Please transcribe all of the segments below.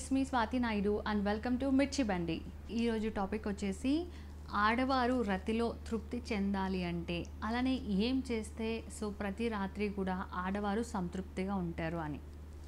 it's me Swathi Naidu and welcome to Mirchi Bandi ఈరోజు topic వచ్చేసి ఆడవారు రతిలో తృప్తి చెందాలి అంటే అలానే ఏం చేస్తే సో ప్రతి రాత్రి కూడా ఆడవారు సంతృప్తిగా ఉంటారు అని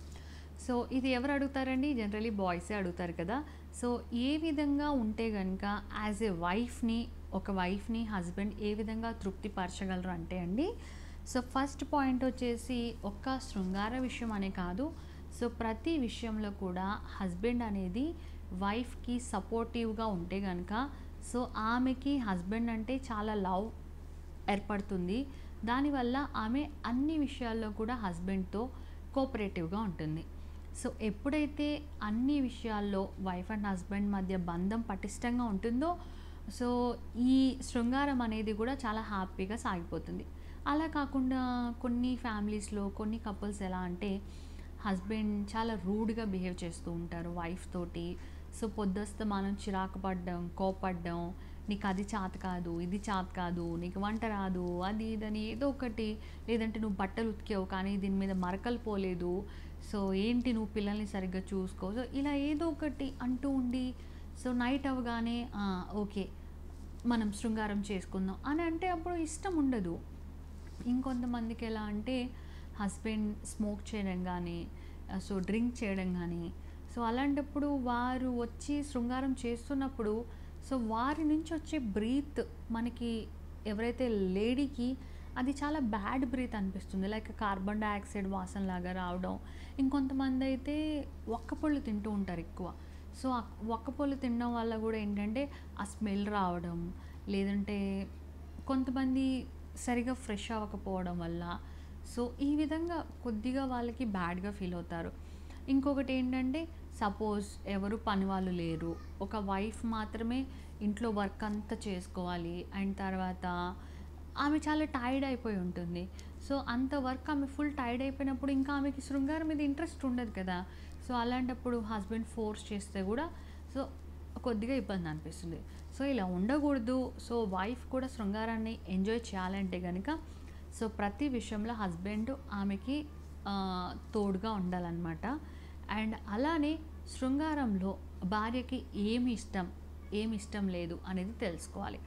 సో ఇది ఎవరు అడుగుతారండి జనరలీ బాయ్సే అడుగుతారు కదా సో ఏ విధంగా ఉంటే కనుక యాజ్ ఏ వైఫ్ని ఒక వైఫ్ని హస్బెండ్ ఏ విధంగా తృప్తిపరచగలరు అంటే అండి సో ఫస్ట్ పాయింట్ వచ్చేసి ఒక్క శృంగార విషయం అనే కాదు సో ప్రతి విషయంలో కూడా హస్బెండ్ అనేది వైఫ్కి సపోర్టివ్గా ఉంటే కనుక సో ఆమెకి హస్బెండ్ అంటే చాలా లవ్ ఏర్పడుతుంది దానివల్ల ఆమె అన్ని విషయాల్లో కూడా హస్బెండ్తో కోఆపరేటివ్గా ఉంటుంది సో ఎప్పుడైతే అన్ని విషయాల్లో వైఫ్ అండ్ హస్బెండ్ మధ్య బంధం పటిష్టంగా ఉంటుందో సో ఈ శృంగారం అనేది కూడా చాలా హ్యాపీగా సాగిపోతుంది అలా కాకుండా కొన్ని ఫ్యామిలీస్లో కొన్ని కపుల్స్ ఎలా అంటే హస్బెండ్ చాలా రూడ్గా బిహేవ్ చేస్తూ ఉంటారు వైఫ్ తోటి సో పొద్దుస్తే మనం చిరాకు పడ్డం కోపడ్డం నీకు అది చేత కాదు ఇది చేత కాదు నీకు వంట రాదు అది ఇదని ఏదో ఒకటి లేదంటే నువ్వు బట్టలు ఉతికావు కానీ దీని మీద మరకలు పోలేదు సో ఏంటి నువ్వు పిల్లల్ని సరిగ్గా చూసుకో సో ఇలా ఏదో ఒకటి అంటూ ఉండి సో నైట్ అవగానే "ఆ, ఓకే మనం శృంగారం చేసుకుందాం అని అంటే అప్పుడు ఇష్టం ఉండదు ఇంకొంతమందికి ఎలా అంటే హస్బెండ్ స్మోక్ చేయడం కానీ సో డ్రింక్ చేయడం కానీ సో అలాంటప్పుడు వారు వచ్చి శృంగారం చేస్తున్నప్పుడు సో వారి నుంచి వచ్చే బ్రీత్ మనకి ఎవరైతే లేడీకి అది చాలా బ్యాడ్ బ్రీత్ అనిపిస్తుంది లైక్ కార్బన్ డైఆక్సైడ్ వాసన లాగా రావడం ఇంకొంతమంది అయితే ఒక్కపళ్ళు తింటూ ఉంటారు ఎక్కువ సో ఆ ఒక్కపళ్ళు తినడం వల్ల కూడా ఏంటంటే ఆ స్మెల్ రావడం లేదంటే కొంతమంది సరిగా ఫ్రెష్ అవ్వకపోవడం వల్ల సో ఈ విధంగా కొద్దిగా వాళ్ళకి బ్యాడ్గా ఫీల్ అవుతారు ఇంకొకటి ఏంటంటే సపోజ్ ఎవరు పని వాళ్ళు లేరు ఒక వైఫ్ మాత్రమే ఇంట్లో వర్క్ అంతా చేసుకోవాలి అండ్ తర్వాత ఆమె చాలా టైర్డ్ అయిపోయి ఉంటుంది సో అంత వర్క్ ఆమె ఫుల్ టైర్డ్ అయిపోయినప్పుడు ఇంకా ఆమెకి శృంగారం మీద ఇంట్రెస్ట్ ఉండదు కదా సో అలాంటప్పుడు హస్బెండ్ ఫోర్స్ చేస్తే కూడా సో కొద్దిగా ఇబ్బంది అనిపిస్తుంది సో ఇలా ఉండకూడదు సో వైఫ్ కూడా శృంగారాన్ని ఎంజాయ్ చేయాలంటే కనుక సో ప్రతి విషయంలో హస్బెండ్ ఆమెకి ఆ, తోడుగా ఉండాలన్నమాట అండ్ అలానే శృంగారంలో భార్యకి ఏమి ఇష్టం ఏమి ఇష్టం లేదు అనేది తెలుసుకోవాలి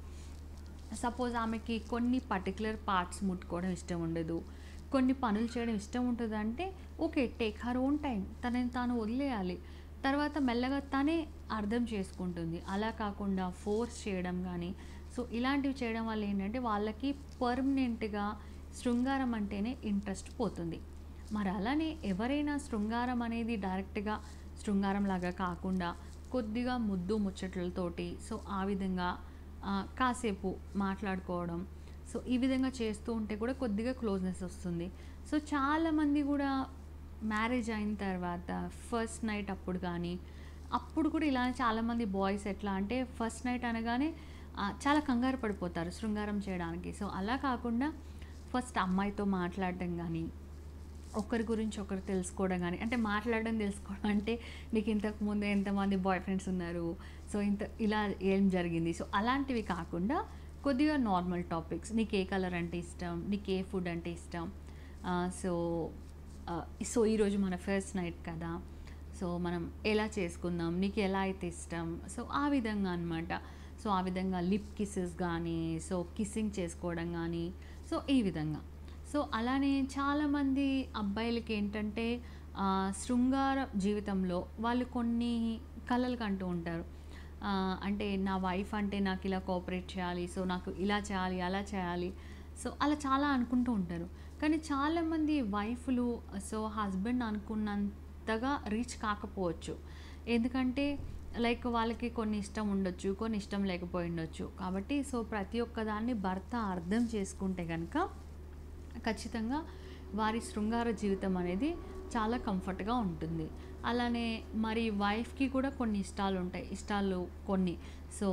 సపోజ్ ఆమెకి కొన్ని పర్టికులర్ పార్ట్స్ ముట్టుకోవడం ఇష్టం ఉండదు కొన్ని పనులు చేయడం ఇష్టం ఉంటుంది అంటే okay take her own time తనని తాను వదిలేయాలి తర్వాత మెల్లగా తనే అర్థం చేసుకుంటుంది అలా కాకుండా ఫోర్స్ చేయడం కానీ సో ఇలాంటివి చేయడం వల్ల ఏంటంటే వాళ్ళకి పర్మనెంట్గా శృంగారం అంటేనే ఇంట్రెస్ట్ పోతుంది మరి అలానే ఎవరైనా శృంగారం అనేది డైరెక్ట్గా శృంగారం లాగా కాకుండా కొద్దిగా ముద్దు ముచ్చట్లతోటి సో ఆ విధంగా ఆ, కాసేపు మాట్లాడుకోవడం సో ఈ విధంగా చేస్తూ ఉంటే కూడా కొద్దిగా క్లోజ్నెస్ వస్తుంది సో చాలామంది కూడా మ్యారేజ్ అయిన తర్వాత ఫస్ట్ నైట్ అప్పుడు కానీ అప్పుడు కూడా ఇలా చాలామంది బాయ్స్ ఎట్లా అంటే ఫస్ట్ నైట్ అనగానే ఆ, చాలా కంగారు పడిపోతారు శృంగారం చేయడానికి సో అలా కాకుండా ఫస్ట్ అమ్మాయితో మాట్లాడడం కానీ ఒకరి గురించి ఒకరు తెలుసుకోవడం కానీ అంటే మాట్లాడడం తెలుసుకోవడం అంటే నీకు ఇంతకు ముందు ఎంతమంది బాయ్ ఫ్రెండ్స్ ఉన్నారు సో ఇంత ఇలా ఏం జరిగింది సో అలాంటివి కాకుండా కొద్దిగా నార్మల్ టాపిక్స్ నీకు ఏ కలర్ అంటే ఇష్టం నీకు ఏ ఫుడ్ అంటే ఇష్టం ఆ, సో ఆ, సో ఈరోజు మన ఫస్ట్ నైట్ కదా సో మనం ఎలా చేసుకుందాం నీకు ఎలా అయితే ఇష్టం సో ఆ విధంగా అనమాట సో ఆ విధంగా లిప్ కిసెస్ కానీ సో కిస్సింగ్ చేసుకోవడం కానీ సో ఈ విధంగా సో అలానే చాలామంది అబ్బాయిలకి ఏంటంటే ఆ, శృంగార జీవితంలో వాళ్ళు కొన్ని కళలు కంటూ ఉంటారు ఆ, అంటే నా వైఫ్ అంటే నాకు ఇలా కోఆపరేట్ చేయాలి సో నాకు ఇలా చేయాలి అలా చేయాలి సో అలా చాలా అనుకుంటూ ఉంటారు కానీ చాలామంది వైఫ్లు సో హస్బెండ్ అనుకున్నంతగా రీచ్ కాకపోవచ్చు ఎందుకంటే లైక్ వాళ్ళకి కొన్ని ఇష్టం ఉండొచ్చు కొన్ని ఇష్టం లేకపోయి ఉండొచ్చు కాబట్టి సో ప్రతి ఒక్కదాన్ని భర్త అర్థం చేసుకుంటే కనుక ఖచ్చితంగా వారి శృంగార జీవితం అనేది చాలా కంఫర్ట్గా ఉంటుంది అలానే మరి వైఫ్కి కూడా కొన్ని ఇష్టాలు ఉంటాయి ఇష్టాలు కొన్ని సో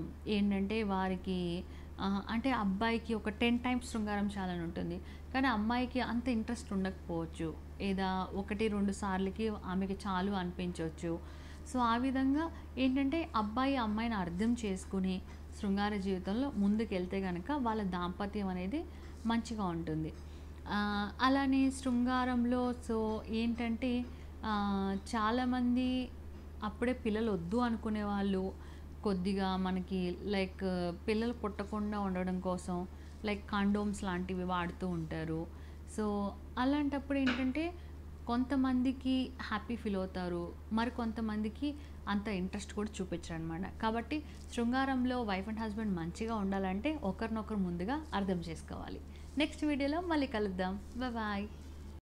ఏంటంటే వారికి ఆ, అంటే అబ్బాయికి ఒక టెన్ టైమ్స్ శృంగారం చేయాలని ఉంటుంది కానీ అమ్మాయికి అంత ఇంట్రెస్ట్ ఉండకపోవచ్చు ఏదా ఒకటి రెండు సార్లకి ఆమెకి చాలు అనిపించవచ్చు సో ఆ విధంగా ఏంటంటే అబ్బాయి అమ్మాయిని అర్థం చేసుకుని శృంగార జీవితంలో ముందుకెళ్తే కనుక వాళ్ళ దాంపత్యం అనేది మంచిగా ఉంటుంది ఆ, అలానే శృంగారంలో సో ఏంటంటే ఆ, చాలామంది అప్పుడే పిల్లలు వద్దు అనుకునే వాళ్ళు కొద్దిగా మనకి లైక్ పిల్లలు పుట్టకుండా ఉండడం కోసం లైక్ కాండోమ్స్ లాంటివి వాడుతూ ఉంటారు సో అలాంటప్పుడు ఏంటంటే కొంతమందికి హ్యాపీ ఫీల్ అవుతారు మరి కొంతమందికి అంత ఇంట్రెస్ట్ కూడా చూపించరు అనమాట కాబట్టి శృంగారంలో వైఫ్ అండ్ హస్బెండ్ మంచిగా ఉండాలంటే ఒకరినొకరు ముందుగా అర్థం చేసుకోవాలి నెక్స్ట్ వీడియోలో మళ్ళీ కలుద్దాం బాయ్